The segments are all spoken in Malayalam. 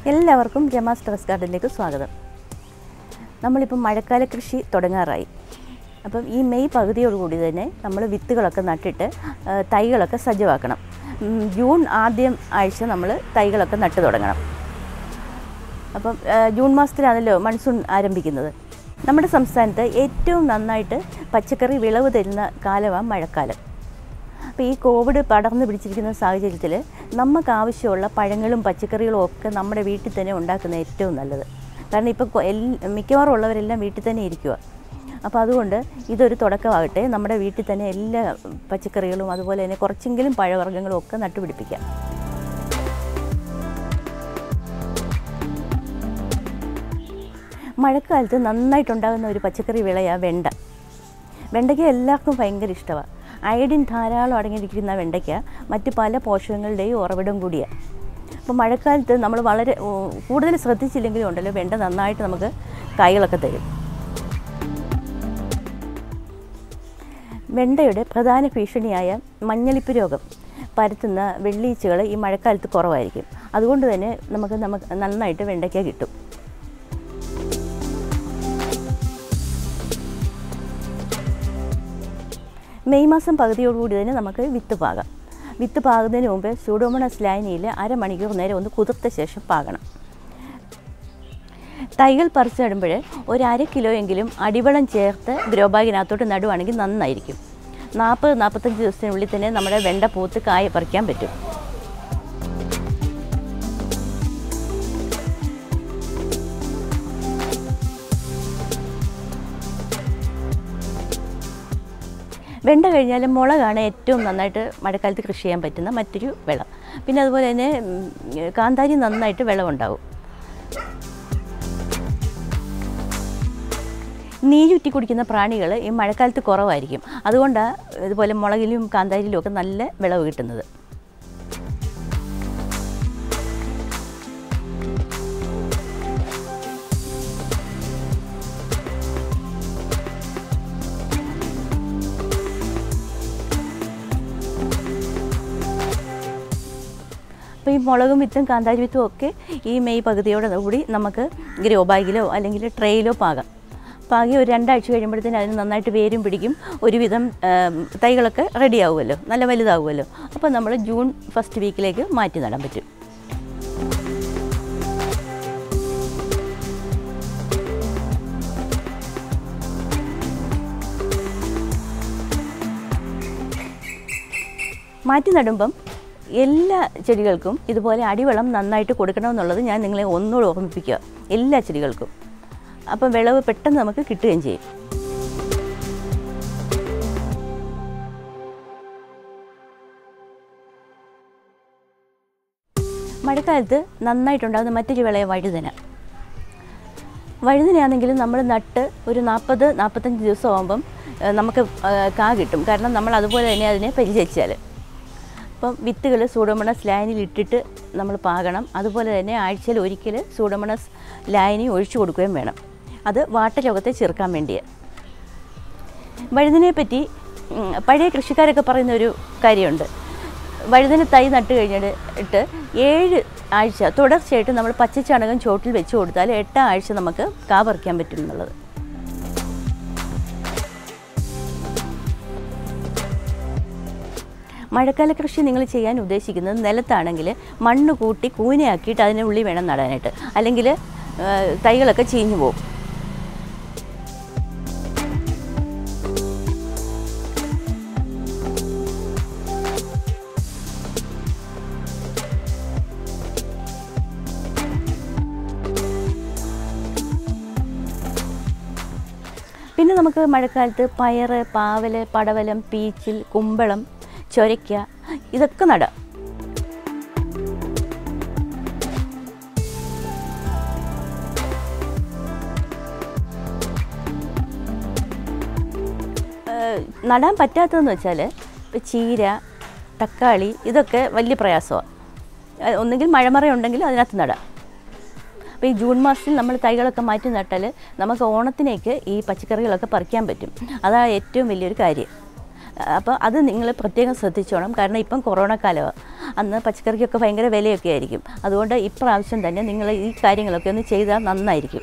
എല്ലാവർക്കും രമാസ് ടെറസ് ഗാർഡനിലേക്ക് സ്വാഗതം നമ്മളിപ്പം മഴക്കാല കൃഷി തുടങ്ങാറായി അപ്പം ഈ മെയ് പകുതിയോടുകൂടി തന്നെ നമ്മൾ വിത്തുകളൊക്കെ നട്ടിട്ട് ആ, തൈകളൊക്കെ സജ്ജമാക്കണം ഉം, ജൂൺ ആദ്യം ആഴ്ച നമ്മൾ തൈകളൊക്കെ നട്ട് തുടങ്ങണം അപ്പം ആ, ജൂൺ മാസത്തിലാണല്ലോ മൺസൂൺ ആരംഭിക്കുന്നത് നമ്മുടെ സംസ്ഥാനത്ത് ഏറ്റവും നന്നായിട്ട് പച്ചക്കറി വിളവ് തരുന്ന കാലമാണ് മഴക്കാലം അപ്പോൾ ഈ കോവിഡ് പടർന്നു പിടിച്ചിരിക്കുന്ന സാഹചര്യത്തിൽ നമുക്ക് ആവശ്യമുള്ള പഴങ്ങളും പച്ചക്കറികളും ഒക്കെ നമ്മുടെ വീട്ടിൽ തന്നെ ഉണ്ടാക്കുന്ന ഏറ്റവും നല്ലത് കാരണം ഇപ്പോൾ മിക്കവാറും ഉള്ളവരെല്ലാം വീട്ടിൽ തന്നെ ഇരിക്കുക അപ്പോൾ അതുകൊണ്ട് ഇതൊരു തുടക്കമാകട്ടെ നമ്മുടെ വീട്ടിൽ തന്നെ എല്ലാ പച്ചക്കറികളും അതുപോലെ തന്നെ കുറച്ചെങ്കിലും പഴവർഗ്ഗങ്ങളും ഒക്കെ നട്ടുപിടിപ്പിക്കാം മഴക്കാലത്ത് നന്നായിട്ടുണ്ടാകുന്ന ഒരു പച്ചക്കറി വിളയാണ് വെണ്ട വെണ്ടയ്ക്ക എല്ലാവർക്കും ഭയങ്കര ഇഷ്ടമാണ് അയഡിൻ ധാരാളം അടങ്ങിയിരിക്കുന്ന വെണ്ടയ്ക്ക മറ്റ് പല പോഷകങ്ങളുടെയും ഉറവിടം കൂടിയാണ് അപ്പോൾ മഴക്കാലത്ത് നമ്മൾ വളരെ ഓ, കൂടുതൽ ശ്രദ്ധിച്ചില്ലെങ്കിലും ഉണ്ടല്ലോ വെണ്ട നന്നായിട്ട് നമുക്ക് കായ്കളൊക്കെ തരും വെണ്ടയുടെ പ്രധാന ഭീഷണിയായ മഞ്ഞളിപ്പ് രോഗം പരത്തുന്ന വെള്ളീച്ചകൾ ഈ മഴക്കാലത്ത് കുറവായിരിക്കും അതുകൊണ്ട് തന്നെ നമുക്ക് നമുക്ക് നന്നായിട്ട് വെണ്ടയ്ക്ക കിട്ടും മെയ് മാസം പകുതിയോടുകൂടി തന്നെ നമുക്ക് വിത്ത് പാകാം വിത്ത് പാകുന്നതിന് മുമ്പ് സൂഡോമോണസ് ലൈനിയിൽ അരമണിക്കൂർ നേരം ഒന്ന് കുതിർത്ത ശേഷം പാകണം തൈകൾ പറിച്ച് നടുമ്പോൾ ഒരു അര കിലോ എങ്കിലും അടിവളം ചേർത്ത് ഗ്രോ ബാഗിനകത്തോട്ട് നടുവാണെങ്കിൽ നന്നായിരിക്കും നാൽപ്പത് നാൽപ്പത്തഞ്ച് ദിവസത്തിനുള്ളിൽ തന്നെ നമ്മുടെ വെണ്ട പൂത്ത് കായ പറിക്കാൻ പറ്റും വെണ്ട കഴിഞ്ഞാൽ മുളകാണ് ഏറ്റവും നന്നായിട്ട് മഴക്കാലത്ത് കൃഷി ചെയ്യാൻ പറ്റുന്ന മറ്റൊരു വിളം പിന്നെ അതുപോലെ തന്നെ ഉം, കാന്താരി നന്നായിട്ട് വിളവുണ്ടാവും നീരുറ്റി കുടിക്കുന്ന പ്രാണികൾ ഈ മഴക്കാലത്ത് കുറവായിരിക്കും അതുകൊണ്ടാണ് ഇതുപോലെ മുളകിലും കാന്താരിയിലും ഒക്കെ നല്ല വിളവ് കിട്ടുന്നത് അപ്പോൾ ഈ മുളകും വിത്തും കാന്താരി വിത്തും ഒക്കെ ഈ മെയ് പകുതിയോടെ കൂടി നമുക്ക് ഗ്രോ ബാഗിലോ അല്ലെങ്കിൽ ട്രേയിലോ പാകാം പാകി ഒരു രണ്ടാഴ്ച കഴിയുമ്പോഴത്തേന് അതിന് നന്നായിട്ട് വേരും പിടിക്കും ഒരുവിധം ആം, തൈകളൊക്കെ റെഡി ആവുമല്ലോ നല്ല വലുതാവുമല്ലോ അപ്പോൾ നമ്മൾ ജൂൺ ഫസ്റ്റ് വീക്കിലേക്ക് മാറ്റി നടാൻ പറ്റും മാറ്റി നടുമ്പം എല്ലാ ചെടികൾക്കും ഇതുപോലെ അടിവളം നന്നായിട്ട് കൊടുക്കണമെന്നുള്ളത് ഞാൻ നിങ്ങളെ ഒന്നുകൂടെ ഓർമ്മിപ്പിക്കുക എല്ലാ ചെടികൾക്കും അപ്പം വിളവ് പെട്ടെന്ന് നമുക്ക് കിട്ടുകയും ചെയ്യും മഴക്കാലത്ത് നന്നായിട്ടുണ്ടാകുന്ന മറ്റൊരു വിളയ വഴുതന വഴുതനയാണെങ്കിലും നമ്മൾ നട്ട് ഒരു നാൽപ്പത് നാൽപ്പത്തഞ്ച് ദിവസം ആകുമ്പം ഏഹ്, നമുക്ക് ഏഹ്, കാ കിട്ടും കാരണം നമ്മൾ അതുപോലെ തന്നെ അതിനെ പരിചരിച്ചാൽ അപ്പം വിത്തുകൾ സൂഡോമണസ് ലൈനിൽ ഇട്ടിട്ട് നമ്മൾ പാകണം അതുപോലെ തന്നെ ആഴ്ചയിൽ ഒരിക്കൽ സൂഡോമണസ് ലൈനി ഒഴിച്ചു കൊടുക്കുകയും വേണം അത് വാട്ടരോഗത്തെ ചെറുക്കാൻ വേണ്ടിയാണ് വഴുതനയെ പറ്റി ഉം, പഴയ കൃഷിക്കാരൊക്കെ പറയുന്ന ഒരു കാര്യമുണ്ട് വഴുതന തൈ നട്ട് കഴിഞ്ഞിട്ട് ഇട്ട് ഏഴ് ആഴ്ച തുടർച്ചയായിട്ട് നമ്മൾ പച്ചച്ചാണകം ചോട്ടിൽ വെച്ച് കൊടുത്താൽ എട്ടാം ആഴ്ച നമുക്ക് കാ പറിക്കാൻ പറ്റും എന്നുള്ളത് മഴക്കാല കൃഷി നിങ്ങൾ ചെയ്യാൻ ഉദ്ദേശിക്കുന്നത് നിലത്താണെങ്കിൽ മണ്ണ് കൂട്ടി കൂനയാക്കിയിട്ട് അതിനുള്ളിൽ വേണം നടാനായിട്ട് അല്ലെങ്കിൽ തൈകളൊക്കെ ചീഞ്ഞു പോകും പിന്നെ നമുക്ക് മഴക്കാലത്ത് പയറ് പാവല് പടവലം പീച്ചിൽ കുമ്പളം ചൊരയ്ക്ക ഇതൊക്കെ നടാം ഏഹ് നടാൻ പറ്റാത്തതെന്ന് വെച്ചാൽ ഇപ്പോൾ ചീര തക്കാളി ഇതൊക്കെ വലിയ പ്രയാസമാണ് ഒന്നുകിൽ മഴമറ ഉണ്ടെങ്കിൽ അതിനകത്ത് നടാം അപ്പോൾ ഈ ജൂൺ മാസത്തിൽ നമ്മൾ തൈകളൊക്കെ മാറ്റി നട്ടാൽ നമുക്ക് ഓണത്തിനേക്ക് ഈ പച്ചക്കറികളൊക്കെ പറിക്കാൻ പറ്റും അതാണ് ഏറ്റവും വലിയൊരു കാര്യം അപ്പോൾ അത് നിങ്ങൾ പ്രത്യേകം ശ്രദ്ധിച്ചോണം കാരണം ഇപ്പം കൊറോണ കാലമാണ് അന്ന് പച്ചക്കറിക്കൊക്കെ ഭയങ്കര വിലയൊക്കെ ആയിരിക്കും അതുകൊണ്ട് ഇപ്രാവശ്യം തന്നെ നിങ്ങൾ ഈ കാര്യങ്ങളൊക്കെ ഒന്ന് ചെയ്താൽ നന്നായിരിക്കും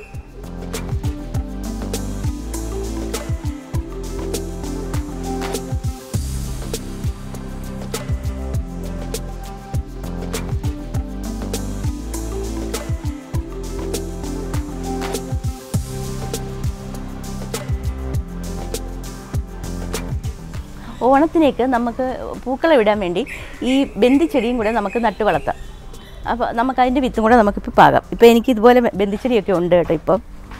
ഓണത്തിനേക്ക് നമുക്ക് പൂക്കളം ഇടാൻ വേണ്ടി ഈ ബന്ദിച്ചെടിയും കൂടെ നമുക്ക് നട്ട് വളർത്താം അപ്പോൾ നമുക്ക് അതിൻ്റെ വിത്തും കൂടെ നമുക്കിപ്പോൾ പാകാം ഇപ്പോൾ എനിക്ക് ഇതുപോലെ ബന്ദിച്ചെടിയൊക്കെ ഉണ്ട് കേട്ടോ ഇപ്പം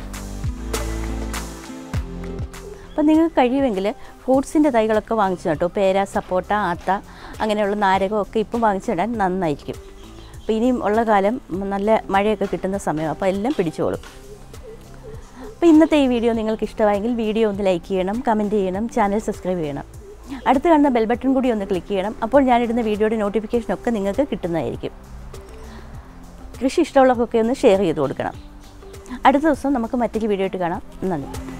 അപ്പം നിങ്ങൾക്ക് കഴിയുമെങ്കിൽ ഫ്രൂട്ട്സിൻ്റെ തൈകളൊക്കെ വാങ്ങിച്ചു നട്ടോ പേര സപ്പോട്ട ആത്ത അങ്ങനെയുള്ള നാരകമൊക്കെ ഇപ്പം വാങ്ങിച്ചിടാൻ നന്നായിരിക്കും അപ്പോൾ ഇനിയും ഉള്ള കാലം നല്ല മഴയൊക്കെ കിട്ടുന്ന സമയം അപ്പോൾ എല്ലാം പിടിച്ചോളും അപ്പോൾ ഇന്നത്തെ ഈ വീഡിയോ നിങ്ങൾക്ക് ഇഷ്ടമായെങ്കിൽ വീഡിയോ ഒന്ന് ലൈക്ക് ചെയ്യണം കമൻറ്റ് ചെയ്യണം ചാനൽ സബ്സ്ക്രൈബ് ചെയ്യണം അടുത്ത് കാണുന്ന ബെൽ ബട്ടൺ കൂടി ഒന്ന് ക്ലിക്ക് ചെയ്യണം അപ്പോൾ ഞാനിടുന്ന വീഡിയോയുടെ നോട്ടിഫിക്കേഷനൊക്കെ നിങ്ങൾക്ക് കിട്ടുന്നതായിരിക്കും കൃഷി ഇഷ്ടമുള്ളവർക്കൊക്കെ ഒന്ന് ഷെയർ ചെയ്ത് കൊടുക്കണം അടുത്ത ദിവസം നമുക്ക് മറ്റൊരു വീഡിയോ ആയിട്ട് കാണാം നന്ദി